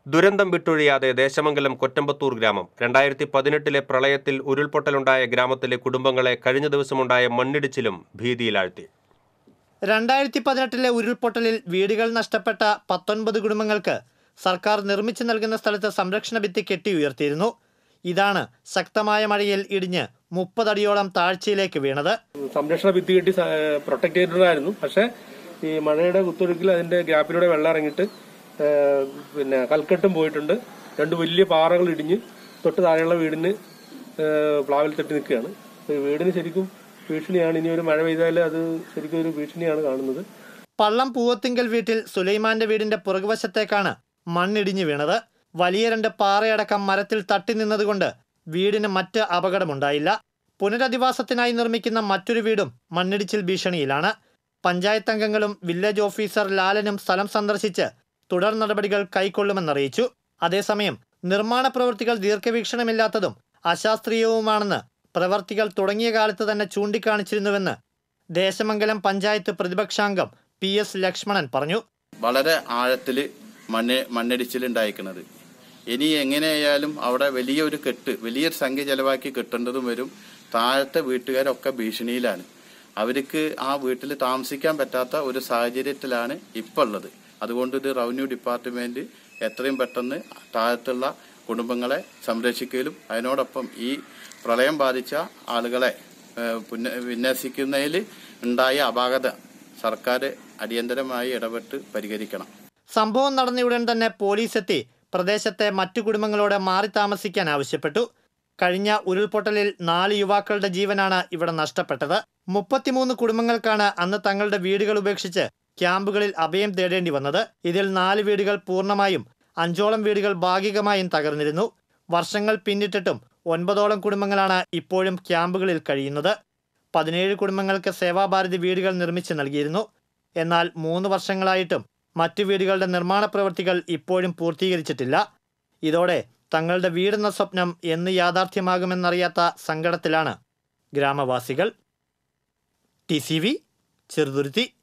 ദുരന്തം വിട്ടൊഴിയാതെ ദേശമംഗലം കൊറ്റമ്പത്തൂർ ഗ്രാമം രണ്ടായിരത്തി പതിനെട്ടിലെ പ്രളയത്തിൽ ഉരുൾപൊട്ടലുണ്ടായ ഗ്രാമത്തിലെ കുടുംബങ്ങളെ കഴിഞ്ഞ ദിവസമുണ്ടായ മണ്ണിടിച്ചിലും ഭീതിയിലാഴ്ത്തി രണ്ടായിരത്തി പതിനെട്ടിലെ ഉരുൾപൊട്ടലിൽ വീടുകൾ നഷ്ടപ്പെട്ട പത്തൊൻപത് കുടുംബങ്ങൾക്ക് സർക്കാർ നിർമ്മിച്ചു നൽകുന്ന സ്ഥലത്ത് സംരക്ഷണ ഭിത്തി കെട്ടി ഉയർത്തിയിരുന്നു ഇതാണ് ശക്തമായ മഴയിൽ ഇടിഞ്ഞ് മുപ്പതടിയോളം താഴ്ചയിലേക്ക് വീണത് സംരക്ഷണ ഭിത്തി കെട്ടി പ്രൊട്ടക്ട് ചെയ്തിട്ടുണ്ടായിരുന്നു പക്ഷെ ഈ മഴയുടെ കുത്തൊഴുക്കിൽ അതിന്റെ ഗ്യാപ്പിലൂടെ വെള്ളം ഇറങ്ങിയിട്ട് ആ, പിന്നെ കൽക്കെട്ടും പോയിട്ടുണ്ട് രണ്ട് വലിയ പാറകൾ ഇടിഞ്ഞ് തൊട്ട് താഴെയുള്ള വീടിന് ആ, പ്ലാവിൽ തട്ടി നിൽക്കുകയാണ് അപ്പൊ ഈ വീടിന് ശരിക്കും ഭീഷണിയാണ് ഇനി ഒരു മഴ പെയ്താൽ അത് ശരിക്കും ഒരു ഭീഷണിയാണ് കാണുന്നത് പള്ളം പൂവത്തിങ്കൽ വീട്ടിൽ സുലൈമാന്റെ വീടിന്റെ പുറകുവശത്തേക്കാണ് മണ്ണിടിഞ്ഞു വീണത് വലിയ രണ്ട് പാറയടക്കം മരത്തിൽ തട്ടി നിന്നതുകൊണ്ട് വീടിന് മറ്റ് അപകടമുണ്ടായില്ല പുനരധിവാസത്തിനായി നിർമ്മിക്കുന്ന മറ്റൊരു വീടും മണ്ണിടിച്ചിൽ ഭീഷണിയിലാണ് പഞ്ചായത്ത് അംഗങ്ങളും വില്ലേജ് ഓഫീസർ ലാലനും സ്ഥലം സന്ദർശിച്ച് തുടർ നടപടികൾ കൈക്കൊള്ളുമെന്നറിയിച്ചു അതേസമയം നിർമ്മാണ പ്രവൃത്തികൾ ദീർഘവീക്ഷണമില്ലാത്തതും അശാസ്ത്രീയവുമാണെന്ന് പ്രവർത്തികൾ തുടങ്ങിയ കാലത്ത് തന്നെ ചൂണ്ടിക്കാണിച്ചിരുന്നുവെന്ന് ദേശമംഗലം പഞ്ചായത്ത് പ്രതിപക്ഷാംഗം പി എസ് ലക്ഷ്മണൻ പറഞ്ഞു വളരെ ആഴത്തിൽ മണ്ണ് മണ്ണിടിച്ചിലുണ്ടായിരിക്കുന്നത് ഇനി എങ്ങനെയായാലും അവിടെ വലിയൊരു കെട്ട് വലിയൊരു സംഖ്യ ചെലവാക്കി കെട്ടേണ്ടതും വരും താഴത്തെ വീട്ടുകാരൊക്കെ ഭീഷണിയിലാണ് അവർക്ക് ആ വീട്ടിൽ താമസിക്കാൻ പറ്റാത്ത ഒരു സാഹചര്യത്തിലാണ് ഇപ്പോൾ ഉള്ളത് അതുകൊണ്ട് ഇത് റവന്യൂ ഡിപ്പാർട്ട്മെന്റ് എത്രയും പെട്ടെന്ന് താഴത്തുള്ള കുടുംബങ്ങളെ സംരക്ഷിക്കലും അതിനോടൊപ്പം ഈ പ്രളയം ബാധിച്ച ആളുകളെ ഏഹ്, പുന- വിന്യസിക്കുന്നതിൽ ഉണ്ടായ അപാകത സർക്കാർ അടിയന്തരമായി ഇടപെട്ട് പരിഹരിക്കണം സംഭവം നടന്നയുടൻ തന്നെ പോലീസ് എത്തി പ്രദേശത്തെ മറ്റു കുടുംബങ്ങളോട് മാറി താമസിക്കാൻ ആവശ്യപ്പെട്ടു കഴിഞ്ഞ ഉരുൾപൊട്ടലിൽ നാല് യുവാക്കളുടെ ജീവനാണ് ഇവിടെ നഷ്ടപ്പെട്ടത് മുപ്പത്തിമൂന്ന് കുടുംബങ്ങൾക്കാണ് അന്ന് തങ്ങളുടെ വീടുകൾ ഉപേക്ഷിച്ച് ക്യാമ്പുകളിൽ അഭയം തേടേണ്ടി വന്നത് ഇതിൽ നാല് വീടുകൾ പൂർണ്ണമായും അഞ്ചോളം വീടുകൾ ഭാഗികമായും തകർന്നിരുന്നു വർഷങ്ങൾ പിന്നിട്ടിട്ടും ഒൻപതോളം കുടുംബങ്ങളാണ് ഇപ്പോഴും ക്യാമ്പുകളിൽ കഴിയുന്നത് പതിനേഴ് കുടുംബങ്ങൾക്ക് സേവാഭാരതി വീടുകൾ നിർമ്മിച്ചു നൽകിയിരുന്നു എന്നാൽ മൂന്ന് വർഷങ്ങളായിട്ടും മറ്റു വീടുകളുടെ നിർമ്മാണ പ്രവൃത്തികൾ ഇപ്പോഴും പൂർത്തീകരിച്ചിട്ടില്ല ഇതോടെ തങ്ങളുടെ വീടെന്ന സ്വപ്നം എന്ന് യാഥാർത്ഥ്യമാകുമെന്നറിയാത്ത സങ്കടത്തിലാണ് ഗ്രാമവാസികൾ ടി സി വി ചെറുതുരുത്തി